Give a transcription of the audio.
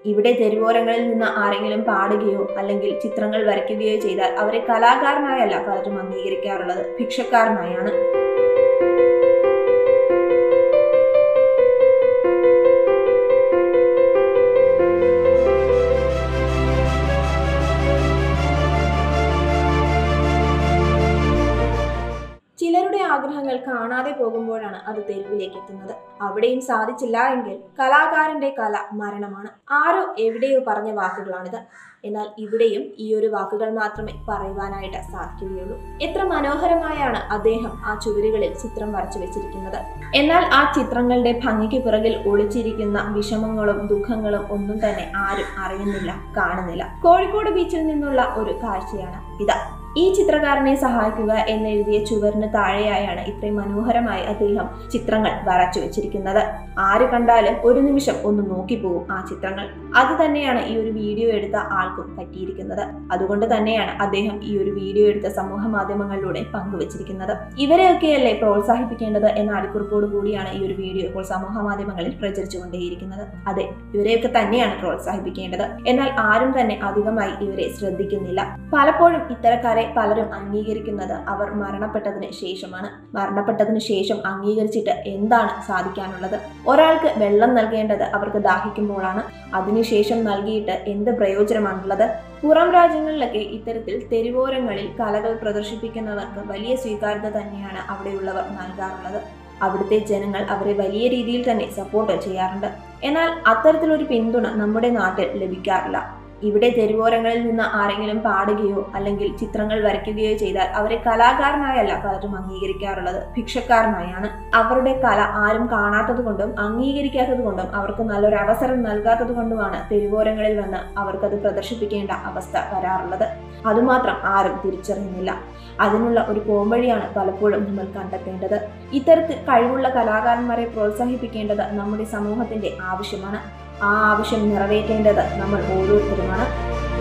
ഇവിടെ തെരുവോരങ്ങളിൽ നിന്ന് ആരെങ്കിലും പാടുകയോ അല്ലെങ്കിൽ ചിത്രങ്ങൾ വരയ്ക്കുകയോ ചെയ്താൽ അവരെ കലാകാരനായല്ല പലരും അംഗീകരിക്കാറുള്ളത് ഭിക്ഷക്കാരനായാണ് ചിലരുടെ ആഗ്രഹങ്ങൾ കാണാതെ പോകുമ്പോഴാണ് അത് തെരുവിലേക്ക് എത്തുന്നത് അവിടെയും സാധിച്ചില്ല എങ്കിൽ കലാകാരന്റെ കല മരണമാണ് ആരോ എവിടെയോ പറഞ്ഞ വാക്കുകളാണിത് എന്നാൽ ഇവിടെയും ഈ ഒരു വാക്കുകൾ മാത്രമേ പറയുവാനായിട്ട് സാധിക്കുകയുള്ളൂ എത്ര മനോഹരമായാണ് അദ്ദേഹം ആ ചുവരുകളിൽ ചിത്രം വരച്ചു വെച്ചിരിക്കുന്നത് എന്നാൽ ആ ചിത്രങ്ങളുടെ ഭംഗിക്ക് പിറകിൽ ഒളിച്ചിരിക്കുന്ന വിഷമങ്ങളും ദുഃഖങ്ങളും ഒന്നും തന്നെ ആരും അറിയുന്നില്ല കാണുന്നില്ല കോഴിക്കോട് ബീച്ചിൽ നിന്നുള്ള ഒരു കാഴ്ചയാണ് ഇതാ ഈ ചിത്രകാരനെ സഹായിക്കുക എന്നെഴുതിയ ചുവരിന് താഴെയായാണ് ഇത്രയും മനോഹരമായി അദ്ദേഹം ചിത്രങ്ങൾ വരച്ചു വെച്ചിരിക്കുന്നത് ആര് കണ്ടാലും ഒരു നിമിഷം ഒന്ന് നോക്കിപ്പോകും ആ ചിത്രങ്ങൾ അത് തന്നെയാണ് ഈ ഒരു വീഡിയോ എടുത്ത ആൾക്കും പറ്റിയിരിക്കുന്നത് അതുകൊണ്ട് തന്നെയാണ് അദ്ദേഹം ഈ ഒരു വീഡിയോ എടുത്ത സമൂഹ മാധ്യമങ്ങളിലൂടെ പങ്കുവച്ചിരിക്കുന്നത് ഇവരെയൊക്കെയല്ലേ പ്രോത്സാഹിപ്പിക്കേണ്ടത് എന്ന അടിക്കുറിപ്പോട് കൂടിയാണ് ഈ ഒരു വീഡിയോ ഇപ്പോൾ സമൂഹ മാധ്യമങ്ങളിൽ പ്രചരിച്ചുകൊണ്ടേയിരിക്കുന്നത് അതെ ഇവരെയൊക്കെ തന്നെയാണ് പ്രോത്സാഹിപ്പിക്കേണ്ടത് എന്നാൽ ആരും തന്നെ അധികമായി ഇവരെ ശ്രദ്ധിക്കുന്നില്ല പലപ്പോഴും ഇത്തരക്കാരെ പലരും അംഗീകരിക്കുന്നത് അവർ മരണപ്പെട്ടതിന് ശേഷമാണ് മരണപ്പെട്ടതിന് ശേഷം അംഗീകരിച്ചിട്ട് എന്താണ് സാധിക്കാനുള്ളത് ഒരാൾക്ക് വെള്ളം നൽകേണ്ടത് അവർക്ക് ദാഹിക്കുമ്പോഴാണ് അതിനുശേഷം നൽകിയിട്ട് എന്ത് പ്രയോജനമാണുള്ളത് പുറം രാജ്യങ്ങളിലൊക്കെ ഇത്തരത്തിൽ തെരുവോരങ്ങളിൽ കലകൾ പ്രദർശിപ്പിക്കുന്നവർക്ക് വലിയ സ്വീകാര്യത തന്നെയാണ് അവിടെയുള്ളവർ നൽകാറുള്ളത് അവിടുത്തെ ജനങ്ങൾ അവരെ വലിയ രീതിയിൽ തന്നെ സപ്പോർട്ട് ചെയ്യാറുണ്ട് എന്നാൽ അത്തരത്തിലൊരു പിന്തുണ നമ്മുടെ നാട്ടിൽ ലഭിക്കാറില്ല ഇവിടെ തെരുവോരങ്ങളിൽ നിന്ന് ആരെങ്കിലും പാടുകയോ അല്ലെങ്കിൽ ചിത്രങ്ങൾ വരയ്ക്കുകയോ ചെയ്താൽ അവരെ കലാകാരനായല്ല പലരും അംഗീകരിക്കാറുള്ളത് ഭിക്ഷക്കാരനായാണ് അവരുടെ കല ആരും കാണാത്തത് കൊണ്ടും അംഗീകരിക്കാത്തത് കൊണ്ടും അവർക്ക് നല്ലൊരു അവസരം നൽകാത്തത് കൊണ്ടുമാണ് തെരുവോരങ്ങളിൽ വന്ന് അവർക്കത് പ്രദർശിപ്പിക്കേണ്ട അവസ്ഥ വരാറുള്ളത് അതുമാത്രം ആരും തിരിച്ചറിയുന്നില്ല അതിനുള്ള ഒരു പോംവഴിയാണ് പലപ്പോഴും നമ്മൾ കണ്ടെത്തേണ്ടത് ഇത്തരത്തിൽ കഴിവുള്ള കലാകാരന്മാരെ പ്രോത്സാഹിപ്പിക്കേണ്ടത് നമ്മുടെ സമൂഹത്തിന്റെ ആവശ്യമാണ് ആ ആവശ്യം നിറവേറ്റേണ്ടത് നമ്മൾ ഓരോരുത്തരുമാണ്